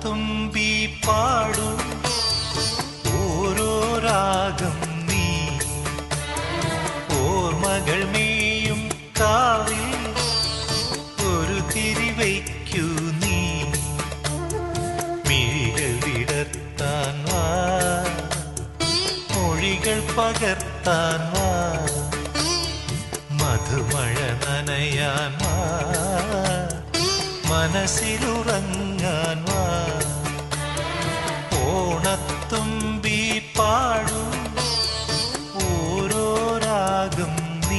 ഓണത്തുമ്പി പാടൂ ഓരോ രാഗം നീ ഓർമ്മകൾ മേയും കാവിൽ ഒരു തിരിവയ്ക്കൂ നീ മിഴികൾ വിടർത്താൻ വാ മൊഴികൾ പകർത്താൻ വാ മധുമഴ നനയാൻ വാ മനസ്സിലുറങ്ങാൻ വാ ഓണത്തുമ്പി പാടൂ ഓരോ രാഗം നീ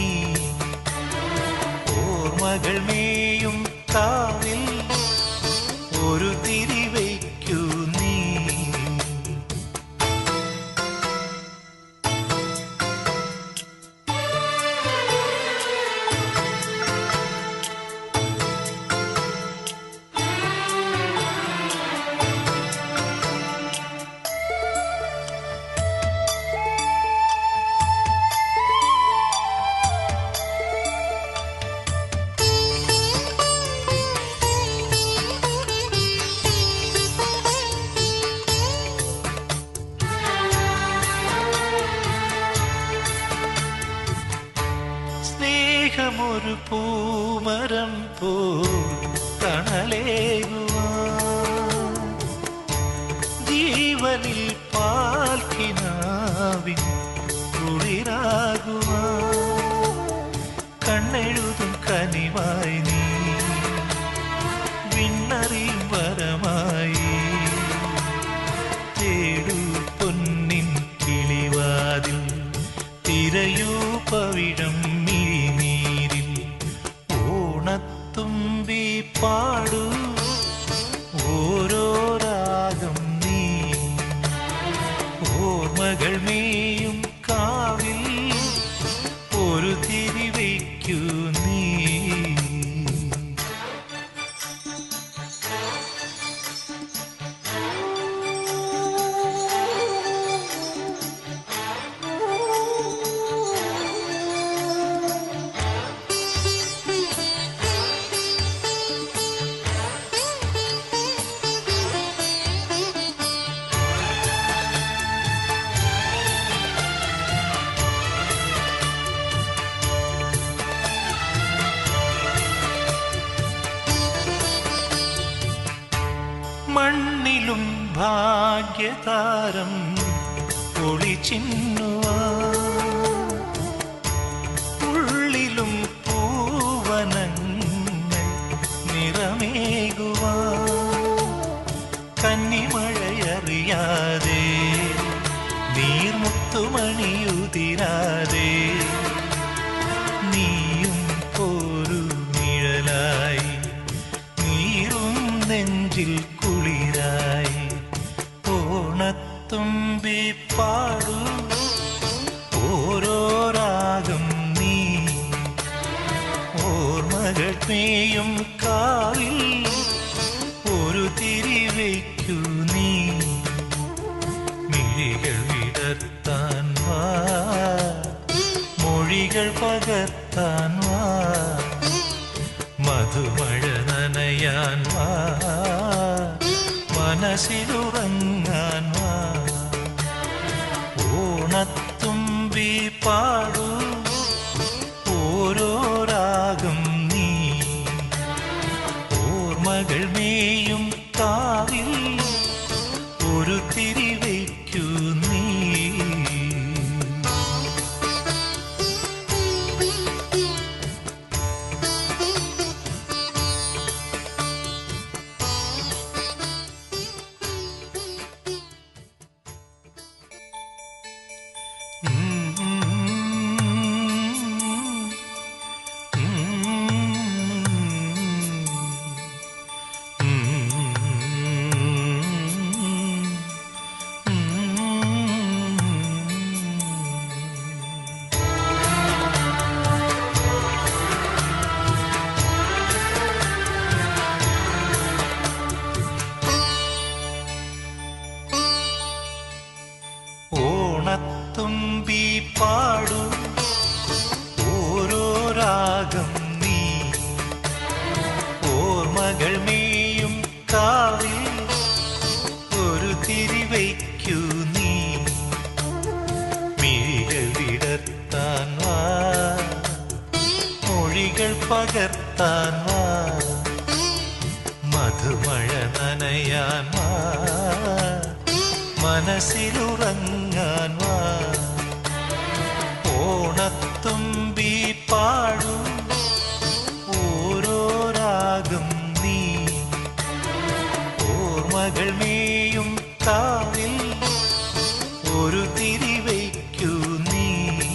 ഓർമ്മകൾ മേയും കാവിൽ ഒരു തിരിവയ്ക്കൂ നീ സ്നേഹമൊരു പൂമരം പോ തണലേകുവാൻ ജീവനിൽ പാൽക്കിനാവിൻ കുളിരാകുവാൻ കണ്ണെഴുതും കനിവായി നീ വിണ്ണറിയും വരമായി തേടൂ പൊന്നിൻ കിളിവാതിൽ തിരയൂ പവിഴം മിഴിനീരിൽ ഓണത്തുമ്പി പാടൂ ഓരോ രാഗം നീ ഓർമ്മകൾ മേയും കാവിൽ ഒരു തിരിവയ്ക്കൂ നീ മണ്ണിലും ഭാഗ്യതാരം ഒളിച്ചിന്നുവാ ഉള്ളിലും പൂവനങ്ങൾ നിറമേകുവാ കന്നിമഴയറിയാതെ നീർമുത്തുമണിയുതിരാതെ നീയും പോരു നിഴലായി നീറും നെഞ്ചിൽ കുളിരായി ഓണത്തുമ്പി പാടൂ ഓരോ രാഗം നീ ഓർമ്മകൾ മേയും കാവിൽ ഒരു തിരിവയ്ക്കൂ നീ മിഴികൾ വിടർത്താൻ വാ മൊഴികൾ പകർത്താൻ വാ മധുമഴ നനയാൻ വാ മനസ്സിലുറങ്ങാൻ വാ ഓണത്തുമ്പി പാടൂ ഓരോ രാഗം നീ ഓർമ്മകൾ മേയും കാവിൽ ഒരു തിരിവയ്ക്കൂ നീ പകർത്താൻ വാ മധുമഴ നനയാൻ വാ മനസ്സിലുറങ്ങാൻ വാ ഓണത്തുമ്പി പാടും ഓരോ രാഗം നീ ഓർമ്മകൾ മേയും കാവിൽ ഒരു തിരിവയ്ക്കൂ നീ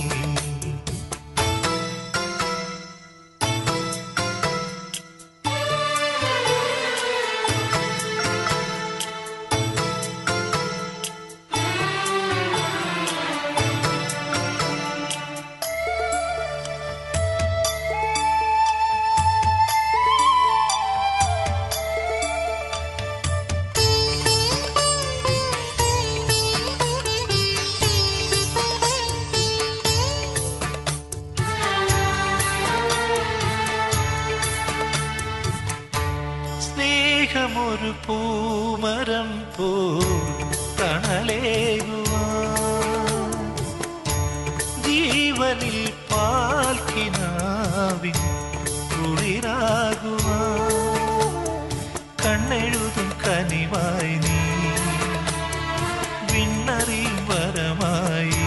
സ്നേഹമൊരു പൂമരം പോ തണലേകുവാ ജീവനിൽ പാൽക്കിനാവിൻ കുളിരാകുവാ കണ്ണെഴുതും കനിവായി നീ വിണ്ണറിയും വരമായി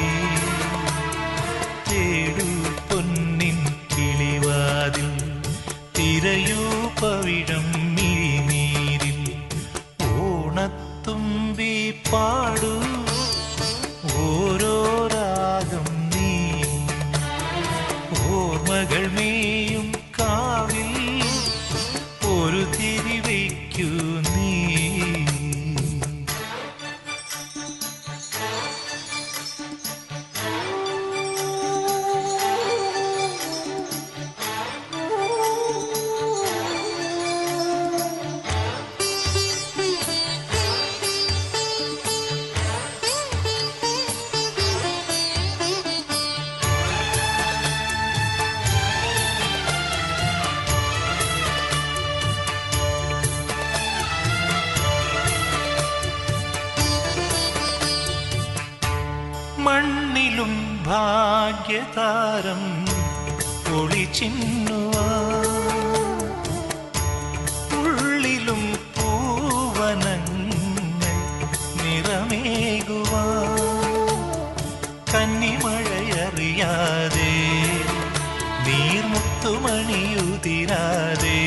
തേടൂ പൊന്നിൻ കിളിവാതിൽ തിരയൂ പവിഴം മിഴിനീരിൽ ഓണത്തുമ്പി പാടൂ ഓരോ രാഗം നീ ഓർമ്മകൾ മേയും കാവിൽ ഒരു തിരിവയ്ക്കൂ നീ മണ്ണിലും ഭാഗ്യതാരം ഒളിച്ചിന്നുവാ ഉള്ളിലും പൂവനങ്ങൾ നിറമേകുവാ കന്നിമഴയറിയാതെ നീർമുത്തുമണിയുതിരാതെ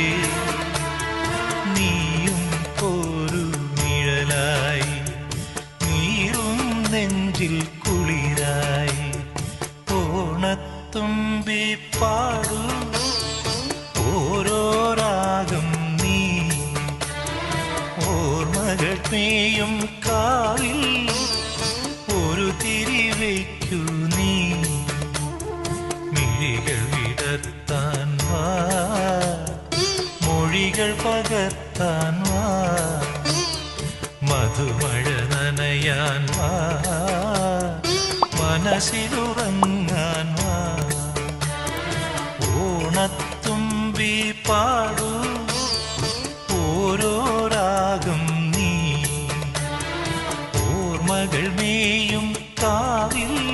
നീയും ഒരു നിഴലായി നീറും നെഞ്ചിൽ കുളിരായി ഓണത്തുമ്പി പാടൂ ഓരോ രാഗം നീ ഓർമ്മകൾ മേയും കാവിൽ ഒരു തിരിവയ്ക്കൂ നീ മിഴികൾ വിടർത്താൻ വാ മൊഴികൾ പകർത്താൻ വാ മധുമഴ നനയാൻ വാ മനസ്സിലുറങ്ങാൻ വാ ഓണത്തുമ്പി പാടൂ ഓരോ രാഗം നീ ഓർമ്മകൾ മേയും കാവിൽ